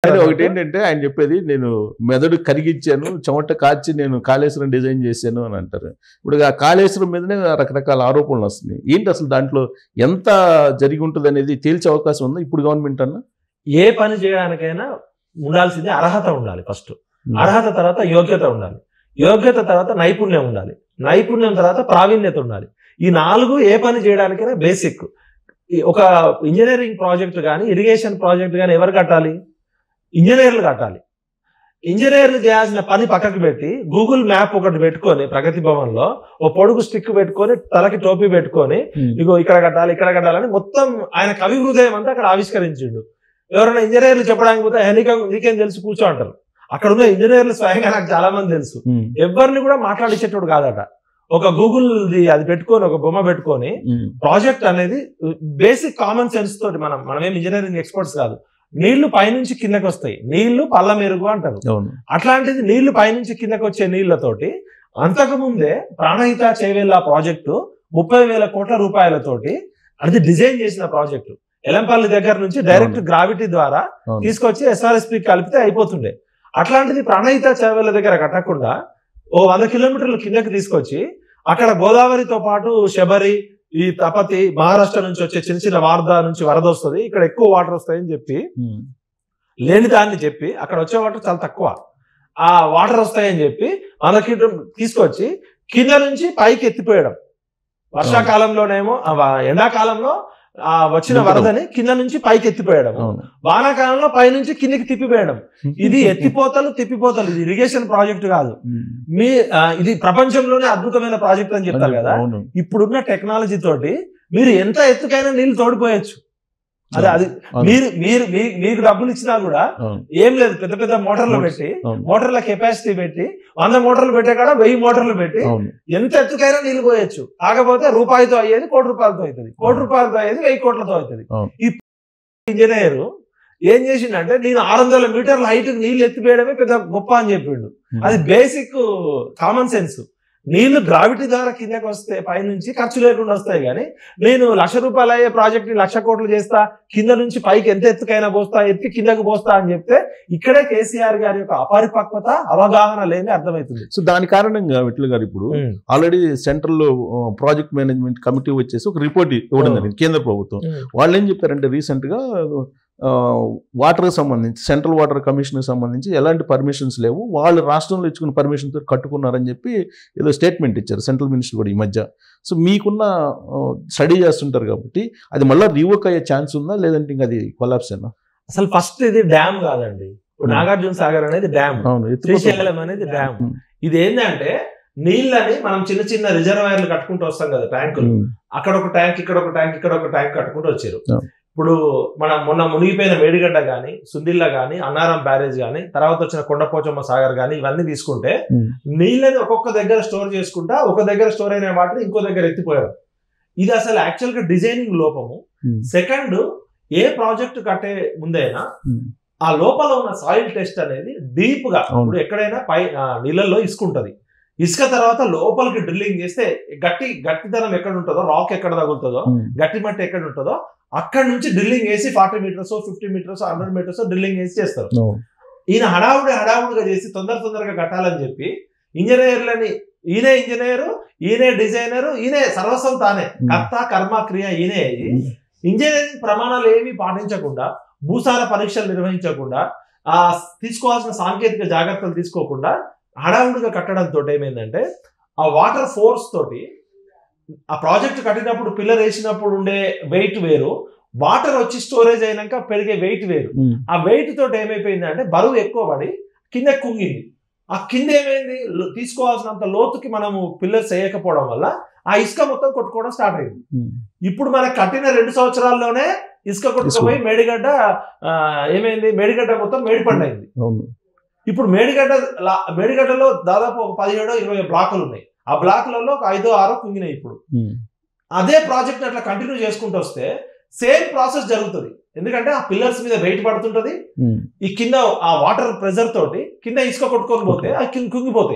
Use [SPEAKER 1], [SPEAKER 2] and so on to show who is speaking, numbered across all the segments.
[SPEAKER 1] కానీ ఒకటి
[SPEAKER 2] అన్నట్టు.
[SPEAKER 1] ఏంటంటే ఆయన చెప్పేది నేను మెదడు కరిగించాను చెమట కాచి నేను కాళేశ్వరం డిజైన్ చేశాను అని అంటారు ఇప్పుడు ఆ కాళేశ్వరం మీదనే రకరకాల ఆరోపణలు వస్తున్నాయి ఏంటి అసలు దాంట్లో ఎంత జరిగి ఉంటుంది అనేది తేల్చే అవకాశం ఉందా ఇప్పుడు గవర్నమెంట్ అన్న
[SPEAKER 2] ఏ పని చేయడానికైనా ఉండాల్సింది అర్హత ఉండాలి ఫస్ట్ అర్హత తర్వాత యోగ్యత ఉండాలి యోగ్యత తర్వాత నైపుణ్యం ఉండాలి నైపుణ్యం తర్వాత ప్రావీణ్యత ఉండాలి ఈ నాలుగు ఏ పని చేయడానికైనా బేసిక్ ఒక ఇంజనీరింగ్ ప్రాజెక్ట్ కానీ ఇరిగేషన్ ప్రాజెక్ట్ కానీ ఎవరు కట్టాలి ఇంజనీర్లు కట్టాలి ఇంజనీర్లు చేయాల్సిన పని పక్కకు పెట్టి గూగుల్ మ్యాప్ ఒకటి పెట్టుకొని ప్రగతి భవన్ లో ఓ పొడుగు స్టిక్ పెట్టుకొని తలకి టోపీ పెట్టుకొని ఇగో ఇక్కడ కట్టాలి ఇక్కడ కట్టాలని మొత్తం ఆయన కవి హృదయం అంతా అక్కడ ఆవిష్కరించిండు ఎవరైనా ఇంజనీర్లు చెప్పడానికి పోతే "ఏ, నీకేం నీకేం తెలుసు కూర్చో అంటారు అక్కడ ఉన్న ఇంజనీర్లు స్వయంగా నాకు చాలా మంది తెలుసు
[SPEAKER 1] ఉమ్,
[SPEAKER 2] ఎవరిని కూడా మాట్లాడించేటోడు కాదట ఒక గూగుల్ అది పెట్టుకొని ఒక బొమ్మ పెట్టుకొని
[SPEAKER 1] ఉమ్,
[SPEAKER 2] ప్రాజెక్ట్ అనేది బేసిక్ కామన్ సెన్స్ తోటి మనం మనం ఏం ఇంజనీరింగ్ ఎక్స్పర్ట్స్ కాదు నీళ్లు పైనుంచి కిందకి వస్తాయి నీళ్లు పల్ల మెరుగు అంటారు
[SPEAKER 1] అవును
[SPEAKER 2] అట్లాంటిది నీళ్లు పైనుంచి కిందకి వచ్చే నీళ్లతోటి అంతకు ముందే ప్రాణహిత చేవేళ్ళ ప్రాజెక్టు ముప్పై వేల కోట్ల రూపాయలతోటి అది డిజైన్ చేసిన ప్రాజెక్టు ఎలంపల్లి దగ్గర నుంచి డైరెక్ట్ గ్రావిటీ ద్వారా
[SPEAKER 1] అవును.
[SPEAKER 2] తీసుకొచ్చి ఎస్ఆర్ఎస్పి కలిపితే అయిపోతుండే అట్లాంటిది ప్రాణహిత చేవేళ్ళ దగ్గర కట్టకుండా ఓ వంద కిలోమీటర్ల కిందకి తీసుకొచ్చి అక్కడ గోదావరితో పాటు శబరి ఈ తపతి మహారాష్ట్ర నుంచి వచ్చే చిన్న చిన్న వారద నుంచి వరద వస్తుంది ఇక్కడ ఎక్కువ వాటర్ వస్తాయని చెప్పి
[SPEAKER 1] ఉమ్,
[SPEAKER 2] లేని దాన్ని చెప్పి అక్కడ వచ్చే వాటర్ చాలా తక్కువ ఆ వాటర్ వస్తాయని చెప్పి మనకి తీసుకొచ్చి కింద నుంచి పైకి ఎత్తిపోయడం వర్షాకాలంలోనేమో ఆ వ- ఎండాకాలంలో ఆ వచ్చిన
[SPEAKER 1] దింపడం.
[SPEAKER 2] వరదని కింద నుంచి పైకి ఎత్తిపోయడం
[SPEAKER 1] అవును
[SPEAKER 2] వానాకాలంలో పైనుంచి కిందికి తిప్పిపోయడం ఇది ఎత్తిపోతలు తిప్పిపోతలు ఇది ఇరిగేషన్ ప్రాజెక్ట్ కాదు
[SPEAKER 1] ఉమ్,
[SPEAKER 2] మీ ఆ, ఇది ప్రపంచంలోనే అద్భుతమైన ప్రాజెక్ట్ అని చెప్తారు కదా
[SPEAKER 1] అవును
[SPEAKER 2] ఇప్పుడున్న టెక్నాలజీ తోటి మీరు ఎంత ఎత్తుకైనా నీళ్లు తోడిపోయచ్చు అదే అది
[SPEAKER 1] అవును.
[SPEAKER 2] మీరు మీరు మీ- మీకు డబ్బులు ఇచ్చినా కూడా
[SPEAKER 1] అవును
[SPEAKER 2] ఏం లేదు పెద్ద పెద్ద మోటార్లు పెట్టి
[SPEAKER 1] అవును
[SPEAKER 2] మోటార్ల కెపాసిటీ పెట్టి వంద మోటార్లు పెట్టే కాడ వెయ్యి మోటార్లు పెట్టి
[SPEAKER 1] అవును
[SPEAKER 2] ఎంత ఎత్తుకైనా నీళ్లు పోయొచ్చు కాకపోతే రూపాయితో అయ్యేది కోటి రూపాయలతో అవుతుంది కోటి రూపాయలతో అయ్యేది వెయ్యి కోట్లతో అవుతుంది
[SPEAKER 1] అవును.
[SPEAKER 2] ఈ ఇంజనీర్ ఏం చేసిండంటే నేను ఆరు వందల మీటర్ల హైట్ నీళ్లు ఎత్తిపోయడమే పెద్ద గొప్ప అని చెప్పిండు అది బేసిక్ కామన్ సెన్స్ నీళ్లు గ్రావిటీ ద్వారా కిందకి వస్తే పైనుంచి ఖర్చు లేకుండా వస్తాయి కానీ నేను లక్ష రూపాయలు అయ్యే ప్రాజెక్ట్ ని లక్ష కోట్లు చేస్తా కింద నుంచి పైకి ఎంత ఎత్తుకైనా పోస్తా ఎత్తి కిందకు పోస్తా అని చెప్తే ఇక్కడే కేసీఆర్ గారి యొక్క అపరిపక్వత అవగాహన లేని అర్థమవుతుంది
[SPEAKER 1] సో దాని కారణంగా విట్లు గారు ఇప్పుడు already central project management committee వచ్చేసి ఒక రిపోర్ట్ ఇవ్వడం
[SPEAKER 2] Oh.
[SPEAKER 1] జరిగింది కేంద్ర ప్రభుత్వం వాళ్ళు ఏం చెప్పారంటే రీసెంట్ గా వాటర్ సంబంధించి సెంట్రల్ వాటర్ కమిషన్ సంబంధించి ఎలాంటి పర్మిషన్స్ లేవు వాళ్ళు రాష్ట్రంలో ఇచ్చుకున్న పర్మిషన్ తో కట్టుకున్నారని చెప్పి ఏదో స్టేట్మెంట్ ఇచ్చారు సెంట్రల్ మినిస్టర్ కూడా ఈ మధ్య సో మీకున్న స్టడీ చేస్తుంటారు కాబట్టి అది మళ్ళీ రీవర్క్ అయ్యే ఛాన్స్ ఉందా లేదంటే ఇంకా అది కొలాప్స్ అయినా
[SPEAKER 2] అసలు ఫస్ట్ ఇది డ్యామ్ కాదండి ఇప్పుడు
[SPEAKER 1] Hmm.
[SPEAKER 2] నాగార్జున సాగర్ అనేది డ్యామ్
[SPEAKER 1] అవును ఎత్తిపోతలు.
[SPEAKER 2] శ్రీశైలం అనేది డ్యామ్
[SPEAKER 1] Hmm.
[SPEAKER 2] ఇది ఏంటంటే నీళ్ళని మనం చిన్న చిన్న రిజర్వాయర్లు కట్టుకుంటూ వస్తాం కదా ట్యాంకులు
[SPEAKER 1] ఉమ్,
[SPEAKER 2] అక్కడ ఒక ట్యాంక్ ఇక్కడ ఒక ట్యాంక్ ఇక్కడ ఒక ట్యాంక్ కట్టుకుంటూ వచ్చారు
[SPEAKER 1] Yeah.
[SPEAKER 2] ఇప్పుడు మనం మొన్న మునిగిపోయిన మేడిగడ్డ గాని సుందిల్ల గాని అన్నారం బ్యారేజ్ గాని తర్వాత వచ్చిన కొండపోచమ్మ సాగర్ గాని ఇవన్నీ తీసుకుంటే
[SPEAKER 1] ఉమ్,
[SPEAKER 2] నీళ్ళని ఒక్కొక్క దగ్గర స్టోర్ చేసుకుంటా ఒక దగ్గర స్టోర్ అయిన వాటిని ఇంకో దగ్గర ఎత్తిపోయారు ఇది అసలు యాక్చువల్ గా డిజైనింగ్ లోపము
[SPEAKER 1] ఉమ్,
[SPEAKER 2] సెకండ్ ఏ ప్రాజెక్ట్ కట్టే ముందైనా
[SPEAKER 1] ఉమ్,
[SPEAKER 2] ఆ లోపల ఉన్న సాయిల్ టెస్ట్ అనేది డీప్ గా
[SPEAKER 1] అవును.
[SPEAKER 2] ఇప్పుడు ఎక్కడైనా పై ఆ, నీళ్ళల్లో ఇసుక ఉంటది ఇసుక తర్వాత లోపలికి డ్రిల్లింగ్ చేస్తే గట్టి గట్టిదనం ఎక్కడ ఉంటుందో రాక్ ఎక్కడ తగులుతుందో
[SPEAKER 1] ఉమ్,
[SPEAKER 2] గట్టి మట్టి ఎక్కడ ఉంటుందో అక్కడ నుంచి డ్రిల్లింగ్ వేసి forty meters fifty meters hundred meters drilling వేసి చేస్తారు
[SPEAKER 1] అవును.
[SPEAKER 2] ఈయన హడావుడి హడావుడిగా చేసి తొందర తొందరగా కట్టాలని చెప్పి ఇంజనీర్లని ఈయనే ఇంజనీర్ ఈయనే డిజైనర్ ఈయనే సర్వస్వం తానే
[SPEAKER 1] Hmm.
[SPEAKER 2] కర్త కర్మ క్రియ ఈయనే అయ్యి ఇంజనీరింగ్ ప్రమాణాలు ఏమీ పాటించకుండా భూసార పరీక్షలు నిర్వహించకుండా ఆ తీసుకోవాల్సిన సాంకేతిక జాగ్రత్తలు తీసుకోకుండా హడావుడిగా కట్టడంతో ఏమైందంటే ఆ వాటర్ ఫోర్స్ తోటి ఆ ప్రాజెక్ట్ కట్టినప్పుడు పిల్లర్ వేసినప్పుడు ఉండే వెయిట్ వేరు వాటర్ వచ్చి స్టోరేజ్ అయినాక పెరిగే వెయిట్ వేరు
[SPEAKER 1] ఉమ్,
[SPEAKER 2] ఆ వెయిట్ తోటి ఏమైపోయింది అంటే బరువు ఎక్కువ పడి కింద కుంగింది ఆ కింద ఏమైంది లో- తీసుకోవాల్సినంత లోతుకి మనము పిల్లర్స్ వేయకపోవడం వల్ల ఆ ఇసుక మొత్తం కొట్టుకోవడం స్టార్ట్ అయింది
[SPEAKER 1] ఉమ్,
[SPEAKER 2] ఇప్పుడు మనకు కట్టిన రెండు సంవత్సరాల్లోనే ఇసుక కొట్టుకుపోయి మేడిగడ్డ ఆ, ఏమైంది మేడిగడ్డ మొత్తం మేడిపండైంది
[SPEAKER 1] అవును
[SPEAKER 2] ఇప్పుడు మేడిగడ్డ లా- మేడిగడ్డలో దాదాపు ఒక పదిహేడో ఇరవై బ్లాకులు ఉన్నాయి ఆ బ్లాకులలో ఒక ఐదో ఆరో కుంగినాయి ఇప్పుడు
[SPEAKER 1] ఉమ్,
[SPEAKER 2] అదే ప్రాజెక్ట్ అట్లా కంటిన్యూ చేసుకుంటూ వస్తే సేమ్ ప్రాసెస్ జరుగుతుంది ఎందుకంటే ఆ పిల్లర్స్ మీద వెయిట్ పడుతుంటది
[SPEAKER 1] ఉమ్,
[SPEAKER 2] ఈ కింద ఆ వాటర్ ప్రెజర్ తోటి కింద ఇసుక కొట్టుకొని పోతే అవి కింద కుంగిపోతాయి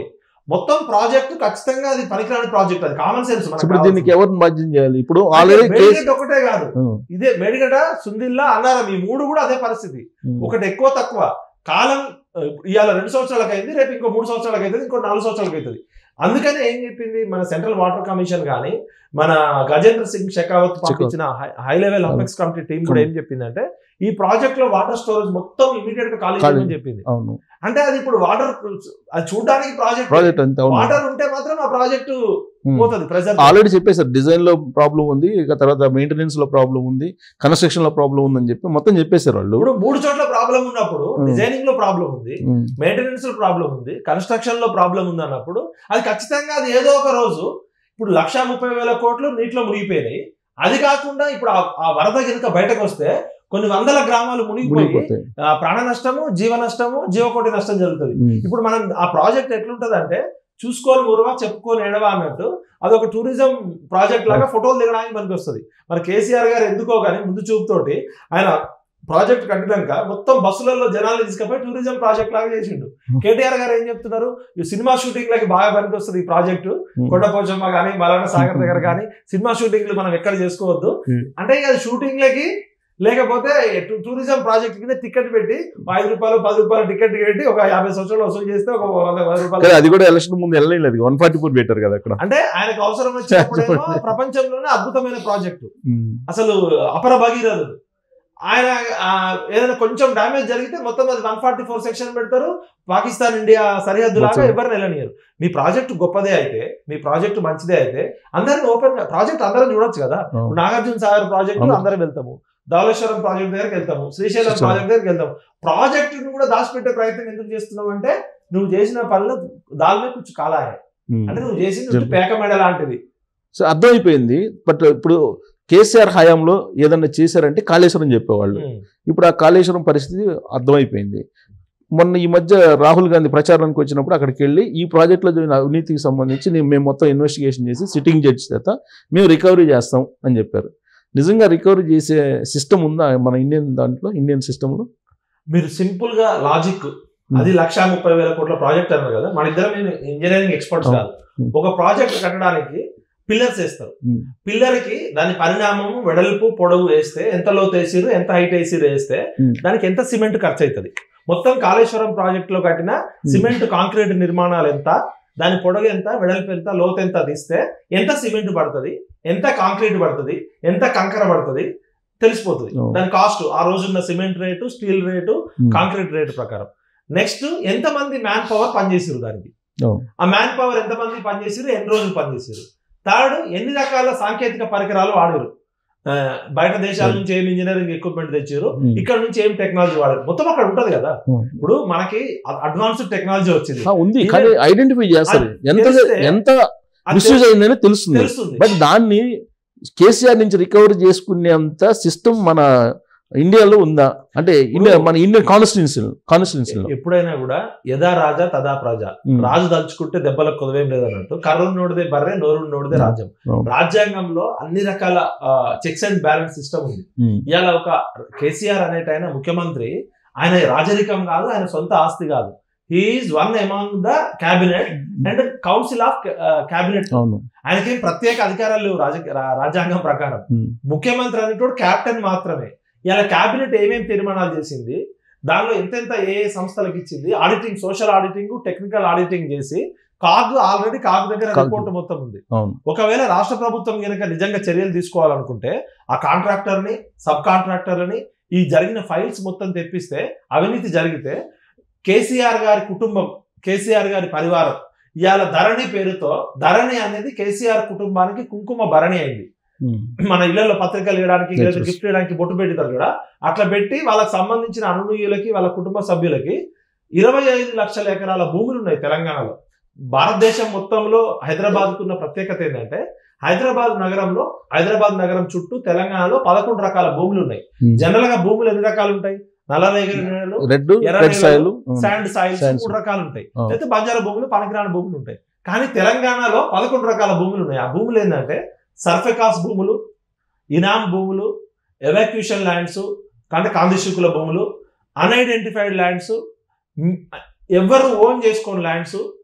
[SPEAKER 2] మొత్తం ప్రాజెక్ట్ ఖచ్చితంగా అది పనికిరాని ప్రాజెక్ట్ అది కామన్ సెన్స్
[SPEAKER 1] ఇప్పుడు దీనికి ఎవరిని బాధ్యం చేయాలి ఇప్పుడు ఆల్రెడీ కేసు
[SPEAKER 2] మేడిగడ్డ ఒకటే కాదు ఇదే మేడిగడ్డ సుందిల్లా అన్నారం ఈ మూడు కూడా అదే పరిస్థితి ఒకటి ఎక్కువ తక్కువ కాలం ఆ, ఇవాళ రెండు సంవత్సరాలకు అయింది రేపు ఇంకో మూడు సంవత్సరాలకు అవుతుంది ఇంకో నాలుగు సంవత్సరాలకు అవుతుంది అందుకని ఏం చెప్పింది మన సెంట్రల్ వాటర్ కమిషన్ కానీ మన గజేంద్ర సింగ్ షెకావత్ పంపించిన high level apex committee team కూడా ఏం చెప్పిందంటే ఈ ప్రాజెక్ట్ లో వాటర్ స్టోరేజ్ మొత్తం ఇమీడియట్ గా ఖాళీ
[SPEAKER 1] ఖాళీ.
[SPEAKER 2] చేయమని చెప్పింది
[SPEAKER 1] అవును
[SPEAKER 2] అంటే అది ఇప్పుడు వాటర్ అది చూడడానికి ప్రాజెక్ట్
[SPEAKER 1] ప్రాజెక్ట్ అంతే అవును
[SPEAKER 2] వాటర్ ఉంటే మాత్రం ఆ ప్రాజెక్టు
[SPEAKER 1] ఉమ్.
[SPEAKER 2] పోతుంది ప్రెజర్
[SPEAKER 1] ఆల్రెడీ చెప్పేశారు డిజైన్ లో ప్రాబ్లం ఉంది ఇక తర్వాత మెయింటెనెన్స్ లో ప్రాబ్లం ఉంది కన్స్ట్రక్షన్ లో ప్రాబ్లం ఉందని చెప్పి మొత్తం చెప్పేశారు వాళ్ళు
[SPEAKER 2] ఇప్పుడు మూడు చోట్ల ప్రాబ్లం ఉన్నప్పుడు
[SPEAKER 1] ఉమ్.
[SPEAKER 2] డిజైనింగ్ లో ప్రాబ్లం ఉంది
[SPEAKER 1] ఉమ్.
[SPEAKER 2] మెయింటెనెన్స్ లో ప్రాబ్లం ఉంది కన్స్ట్రక్షన్ లో ప్రాబ్లం ఉంది అన్నప్పుడు అది ఖచ్చితంగా అది ఏదో ఒక రోజు ఇప్పుడు లక్ష ముప్పై వేల కోట్లు నీటిలో మునిగిపోయినాయి అది కాకుండా ఇప్పుడు ఆ- ఆ వరద కనుక బయటకు వస్తే కొన్ని వందల గ్రామాలు మునిగిపోయి
[SPEAKER 1] మునిగిపోతాయి
[SPEAKER 2] ఆ, ప్రాణ నష్టము జీవ నష్టము జీవకోటి నష్టం జరుగుతుంది
[SPEAKER 1] ఉమ్.
[SPEAKER 2] ఇప్పుడు మనం ఆ ప్రాజెక్ట్ ఎట్లుంటది అంటే చూసుకోని మురవ చెప్పుకొని ఎడవ అన్నట్టు అదొక టూరిజం ప్రాజెక్ట్ లాగా ఫోటోలు దిగడానికి మనకి వస్తుంది మరి కేసీఆర్ గారు ఎందుకో కానీ ముందు చూపుతోటి ఆయన ప్రాజెక్ట్ కట్టినాక మొత్తం బస్సులలో జనాలు తీసుకుపోయి టూరిజం ప్రాజెక్ట్ లాగా చేసిండు కేటీఆర్ గారు ఏం చెప్తున్నారు ఈ సినిమా షూటింగ్ లకి బాగా పనికి వస్తుంది ఈ ప్రాజెక్టు
[SPEAKER 1] ఉమ్.
[SPEAKER 2] కొండపోచమ్మ కానీ మలానా సాగర్ దగ్గర కానీ సినిమా షూటింగ్లు మనం ఎక్కడ చేసుకోవద్దు
[SPEAKER 1] Hmm.
[SPEAKER 2] అంటే ఇక షూటింగ్లకి లేకపోతే టూ- టూరిజం ప్రాజెక్ట్ కింద టికెట్ పెట్టి ఐదు రూపాయలు పది రూపాయలు టికెట్ పెట్టి ఒక యాభై సంవత్సరాలు వసూలు చేస్తే ఒక వంద వంద రూపాయలు
[SPEAKER 1] కానీ అది కూడా ఎలక్షన్ ముందు వెళ్ళలేదు వన్ ఫార్టీ ఫోర్ పెట్టారు కదా అక్కడ
[SPEAKER 2] అంటే ఆయనకు అవసరం వచ్చినప్పుడేమో ప్రపంచంలోనే అద్భుతమైన ప్రాజెక్టు
[SPEAKER 1] ఉమ్.
[SPEAKER 2] అసలు అపర భగీరథుడు ఆయన ఆ, ఏదైనా కొంచెం డ్యామేజ్ జరిగితే మొత్తం అది వన్ ఫార్టీ ఫోర్ సెక్షన్ పెడతారు పాకిస్తాన్ ఇండియా సరిహద్దు లాగా
[SPEAKER 1] మొత్తం.
[SPEAKER 2] ఎవరిని వెళ్ళనియరు మీ ప్రాజెక్ట్ గొప్పదే అయితే మీ ప్రాజెక్ట్ మంచిదే అయితే అందరిని ఓపెన్ ప్రాజెక్ట్ అందరం చూడొచ్చు కదా
[SPEAKER 1] అవును.
[SPEAKER 2] ఇప్పుడు నాగార్జున సాగర్ ప్రాజెక్ట్
[SPEAKER 1] అవును.
[SPEAKER 2] అందరం వెళ్తాము ధవళేశ్వరం ప్రాజెక్ట్ దగ్గరికి వెళ్తాము శ్రీశైలం
[SPEAKER 1] శ్రీశైలం.
[SPEAKER 2] ప్రాజెక్ట్ దగ్గరికి వెళ్తాము ప్రాజెక్ట్ ను కూడా దాచిపెట్టే ప్రయత్నం ఎందుకు చేస్తున్నావు అంటే నువ్వు చేసిన పనులు దాని కొంచెం కాలాయ
[SPEAKER 1] ఉమ్.
[SPEAKER 2] అంటే నువ్వు చేసింది
[SPEAKER 1] చెప్పు.
[SPEAKER 2] పేక మెడ లాంటిది
[SPEAKER 1] సో అర్థమైపోయింది బట్ ఇప్పుడు కేసీఆర్ హయాంలో ఏదన్నా చేశారంటే కాళేశ్వరం చెప్పేవాళ్ళు
[SPEAKER 2] ఉమ్.
[SPEAKER 1] ఇప్పుడు ఆ కాళేశ్వరం పరిస్థితి అర్థమైపోయింది మొన్న ఈ మధ్య రాహుల్ గాంధీ ప్రచారానికి వచ్చినప్పుడు అక్కడికి వెళ్ళి ఈ ప్రాజెక్టులో జరిగిన అవినీతికి సంబంధించి నేను- మేము మొత్తం ఇన్వెస్టిగేషన్ చేసి సిట్టింగ్ జడ్జి చేత మేము రికవరీ చేస్తాం అని చెప్పారు నిజంగా రికవరీ చేసే సిస్టమ్ ఉందా మన ఇండియన్ దాంట్లో ఇండియన్ సిస్టంలో
[SPEAKER 2] మీరు సింపుల్ గా లాజిక్ అది లక్ష ముప్పై వేల కోట్ల ప్రాజెక్ట్ అన్నారు కదా మన ఇద్దరం ఇంజనీరింగ్ ఎక్స్పర్ట్స్
[SPEAKER 1] అవును.
[SPEAKER 2] కాదు
[SPEAKER 1] Hmm.
[SPEAKER 2] ఒక ప్రాజెక్ట్ కట్టడానికి పిల్లర్స్ వేస్తారు
[SPEAKER 1] Hmm.
[SPEAKER 2] పిల్లర్ కి దాని పరిణామము వెడల్పు పొడవు వేస్తే ఎంత లోతు వేసిరు ఎంత హైట్ వేసిరు వేస్తే
[SPEAKER 1] Hmm.
[SPEAKER 2] దానికి ఎంత సిమెంట్ ఖర్చు అవుతుంది మొత్తం కాళేశ్వరం ప్రాజెక్ట్ లో కట్టిన సిమెంట్ కాంక్రీట్ నిర్మాణాలు ఎంత దాని పొడవు ఎంత వెడల్పు ఎంత లోతు ఎంత తీస్తే ఎంత సిమెంట్ పడుతుంది ఎంత కాంక్రీట్ పడుతుంది ఎంత కంకర పడుతుంది తెలిసిపోతుంది
[SPEAKER 1] Oh.
[SPEAKER 2] దాని కాస్ట్ ఆ రోజున్న cement rate steel rate
[SPEAKER 1] Hmm.
[SPEAKER 2] Concrete rate ప్రకారం నెక్స్ట్ ఎంత మంది మ్యాన్ పవర్ పనిచేసారు దానికి
[SPEAKER 1] Oh.
[SPEAKER 2] ఆ మ్యాన్ పవర్ ఎంత మంది పనిచేసారు ఎన్ని రోజులు పనిచేసారు థర్డ్ ఎన్ని రకాల సాంకేతిక పరికరాలు వాడారు ఆ, బయట దేశాల
[SPEAKER 1] Hmm.
[SPEAKER 2] నుంచి ఏం ఇంజనీరింగ్ ఎక్విప్మెంట్ తెచ్చారు
[SPEAKER 1] ఉమ్.
[SPEAKER 2] ఇక్కడ నుంచి ఏం టెక్నాలజీ వాడారు మొత్తం అక్కడ ఉంటది కదా
[SPEAKER 1] ఉమ్.
[SPEAKER 2] ఇప్పుడు మనకి అడ్వాన్స్డ్ టెక్నాలజీ వచ్చింది
[SPEAKER 1] ఆ, ఉంది కానీ ఐడెంటిఫై చేస్తారు ఎంత
[SPEAKER 2] తెలిస్తే
[SPEAKER 1] ఎంత
[SPEAKER 2] అది
[SPEAKER 1] మిస్యూజ్ అయిందని తెలుస్తుంది
[SPEAKER 2] తెలుస్తుంది
[SPEAKER 1] బట్ దాన్ని కేసీఆర్ నుంచి రికవర్ చేసుకునేంత సిస్టమ్ మన ఇండియాలో ఉందా అంటే ఇండియా మన ఇండియన్ కాన్స్టిట్యున్సీ కాన్స్టిట్యున్సీలో
[SPEAKER 2] ఎప్పుడైనా కూడా యథా రాజా తదా ప్రజ రాజు దలుచుకుంటే దెబ్బలకు కొదవేం లేదన్నట్టు కర్రను నోడిదే బర్రె నోరు నోడిదే రాజ్యం
[SPEAKER 1] అవును.
[SPEAKER 2] రాజ్యాంగంలో అన్ని రకాల చెక్స్ అండ్ బ్యాలెన్స్ సిస్టమ్ ఉంది ఇవాళ ఒక కేసీఆర్ అనేట ఆయన ముఖ్యమంత్రి ఆయన రాజరికం కాదు ఆయన సొంత ఆస్తి కాదు he is one among the cabinet and council of cabinet
[SPEAKER 1] అవును
[SPEAKER 2] ఆయనకేం ప్రత్యేక అధికారాలు లేవు రాజ రా- రాజ్యాంగం ప్రకారం
[SPEAKER 1] ఉమ్.
[SPEAKER 2] ముఖ్యమంత్రి అనేటోడు క్యాప్టెన్ మాత్రమే ఇలా క్యాబినెట్ ఏమేమి తీర్మానాలు చేసింది దానిలో ఎంతెంత ఏ ఏ సంస్థలకు ఇచ్చింది auditing social auditing technical auditing చేసి కాగ్ ఆల్రెడీ కాగ్ దగ్గర
[SPEAKER 1] కాగ్.
[SPEAKER 2] రిపోర్ట్ మొత్తం ఉంది
[SPEAKER 1] అవును
[SPEAKER 2] ఒకవేళ రాష్ట్ర ప్రభుత్వం కనుక నిజంగా చర్యలు తీసుకోవాలనుకుంటే ఆ కాంట్రాక్టర్ని సబ్ కాంట్రాక్టర్ని ఈ జరిగిన ఫైల్స్ మొత్తం తెప్పిస్తే అవినీతి జరిగితే కేసీఆర్ గారి కుటుంబం కేసీఆర్ గారి పరివారం ఇవాళ ధరణి పేరుతో ధరణి అనేది కేసీఆర్ కుటుంబానికి కుంకుమ భరణి అయింది
[SPEAKER 1] ఉమ్.
[SPEAKER 2] మన ఇళ్లలో పత్రికలు ఇవ్వడానికి
[SPEAKER 1] Yes, yes.
[SPEAKER 2] గిఫ్ట్ ఇవ్వడానికి బొట్టు పెడతారు కూడా అట్లా పెట్టి వాళ్ళకి సంబంధించిన అనునీయులకి వాళ్ళ కుటుంబ సభ్యులకి ఇరవై ఐదు లక్షల ఎకరాల భూములు ఉన్నాయి తెలంగాణలో భారతదేశం మొత్తంలో హైదరాబాద్ ఉన్న ప్రత్యేకత ఏంటంటే హైదరాబాద్ నగరంలో హైదరాబాద్ నగరం చుట్టూ తెలంగాణలో పదకొండు రకాల భూములు ఉన్నాయి
[SPEAKER 1] ఉమ్.
[SPEAKER 2] జనరల్ గా భూములు ఎన్ని రకాలు ఉంటాయి నల్లరేగడి నేలలు
[SPEAKER 1] రెడ్
[SPEAKER 2] ఎర్ర
[SPEAKER 1] red soil
[SPEAKER 2] sand soils
[SPEAKER 1] Sands.
[SPEAKER 2] మూడు రకాలు ఉంటాయి
[SPEAKER 1] అవును.
[SPEAKER 2] అయితే బంజారా భూములు పనికిరాని భూములు ఉంటాయి కానీ తెలంగాణలో పదకొండు రకాల భూములు ఉన్నాయి ఆ భూములు ఏంటంటే సర్ఫెకాస్ భూములు ఇనాం భూములు ఎవాక్యూషన్ ల్యాండ్స్ అంటే కాందిశుకుల భూములు అన్ఐడెంటిఫైడ్ ల్యాండ్స్ ఎవరు ఓన్ చేసుకోని ల్యాండ్స్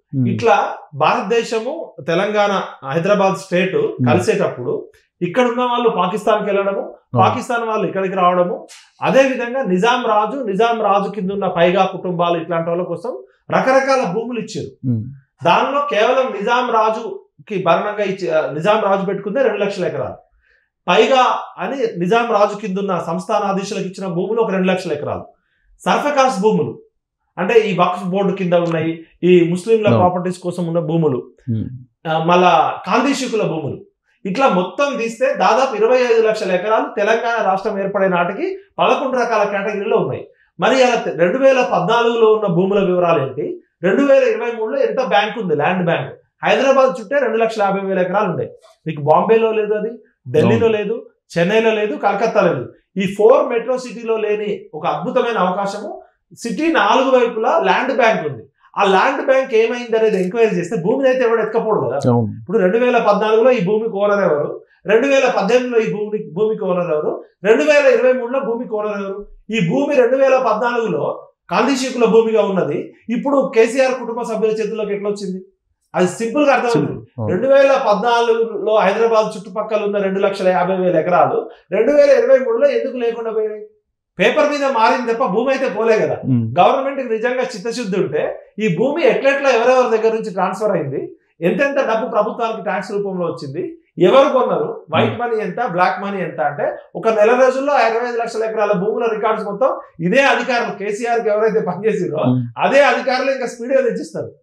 [SPEAKER 1] ఉమ్.
[SPEAKER 2] ఇట్లా భారతదేశము తెలంగాణ హైదరాబాద్ స్టేట్ కలిసేటప్పుడు ఇక్కడ ఉన్న వాళ్ళు పాకిస్తాన్కి వెళ్ళడము పాకిస్తాన్ వాళ్ళు ఇక్కడికి రావడము అదే విధంగా నిజాం రాజు నిజాం రాజు కింద ఉన్న పైగా కుటుంబాలు ఇట్లాంటి వాళ్ళ కోసం రకరకాల భూములు ఇచ్చారు
[SPEAKER 1] ఉమ్.
[SPEAKER 2] దానిలో కేవలం నిజాం రాజుకి భరణంగా ఇచ్చి నిజాం రాజు పెట్టుకుందే రెండు లక్షల ఎకరాలు పైగా అని నిజాం రాజు కింద ఉన్న సంస్థానాధీశులకు ఇచ్చిన భూములు ఒక రెండు లక్షల ఎకరాలు సర్ఫకాస్ భూములు అంటే ఈ వక్ఫ్ బోర్డు కింద ఉన్నాయి ఈ ముస్లింల
[SPEAKER 1] No.
[SPEAKER 2] ప్రాపర్టీస్ కోసం ఉన్న భూములు
[SPEAKER 1] ఉమ్.
[SPEAKER 2] ఆ, మళ్ళా కాందీశికుల భూములు ఇట్లా మొత్తం తీస్తే దాదాపు ఇరవై ఐదు లక్షల ఎకరాలు తెలంగాణ రాష్ట్రం ఏర్పడే నాటికి పదకొండు రకాల కేటగిరీలో ఉన్నాయి మరి అలా రెండు వేల పద్నాలుగులో ఉన్న భూముల వివరాలు ఏంటి రెండు వేల ఇరవై మూడులో ఎంత బ్యాంక్ ఉంది ల్యాండ్ బ్యాంక్ హైదరాబాద్ చుట్టే రెండు లక్షల యాభై వేల ఎకరాలు ఉన్నాయి మీకు బాంబేలో లేదు అది ఢిల్లీలో లేదు చెన్నైలో లేదు కలకత్తాలో లేదు ఈ ఫోర్ మెట్రో సిటీలో లేని ఒక అద్భుతమైన అవకాశము సిటీ నాలుగు వైపులా ల్యాండ్ బ్యాంక్ ఉంది ఆ ల్యాండ్ బ్యాంక్ ఏమైంది అనేది ఎంక్వైరీ చేస్తే భూమిని అయితే ఎవడు ఎత్తుకపోడు కదా
[SPEAKER 1] అవును
[SPEAKER 2] ఇప్పుడు రెండు వేల పద్నాలుగులో ఈ భూమికి ఓనర్ ఎవరు రెండు వేల పద్దెనిమిదిలో ఈ భూమి భూమికి ఓనర్ ఎవరు రెండు వేల ఇరవై మూడులో భూమికి ఓనర్ ఎవరు ఈ భూమి రెండు వేల పద్నాలుగులో కాందిశీకుల భూమిగా ఉన్నది ఇప్పుడు కేసీఆర్ కుటుంబ సభ్యుల చేతుల్లోకి ఎట్లా వచ్చింది అది సింపుల్ గా అర్థమవుతుంది
[SPEAKER 1] అవును.
[SPEAKER 2] రెండు వేల పద్నాలుగులో హైదరాబాద్ చుట్టుపక్కల ఉన్న రెండు లక్షల యాభై వేల ఎకరాలు రెండు వేల ఇరవై మూడులో ఎందుకు లేకుండా పోయినాయి పేపర్ మీద మారింది తప్ప భూమి అయితే పోలే కదా
[SPEAKER 1] ఉమ్.
[SPEAKER 2] గవర్నమెంట్ కి నిజంగా చిత్తశుద్ధి ఉంటే ఈ భూమి ఎట్లెట్లా ఎవరెవరి దగ్గర నుంచి ట్రాన్స్ఫర్ అయింది ఎంతెంత డబ్బు ప్రభుత్వానికి ట్యాక్స్ రూపంలో వచ్చింది ఎవరు కొన్నారు వైట్ మనీ ఎంత బ్లాక్ మనీ ఎంత అంటే ఒక నెల రోజుల్లో ఇరవై ఐదు లక్షల ఎకరాల భూముల రికార్డ్స్ మొత్తం ఇదే అధికారులు కేసీఆర్ కి ఎవరైతే పనిచేసిరో
[SPEAKER 1] ఉమ్.
[SPEAKER 2] అదే అధికారులు ఇంకా స్పీడ్ గా తెచ్చిస్తారు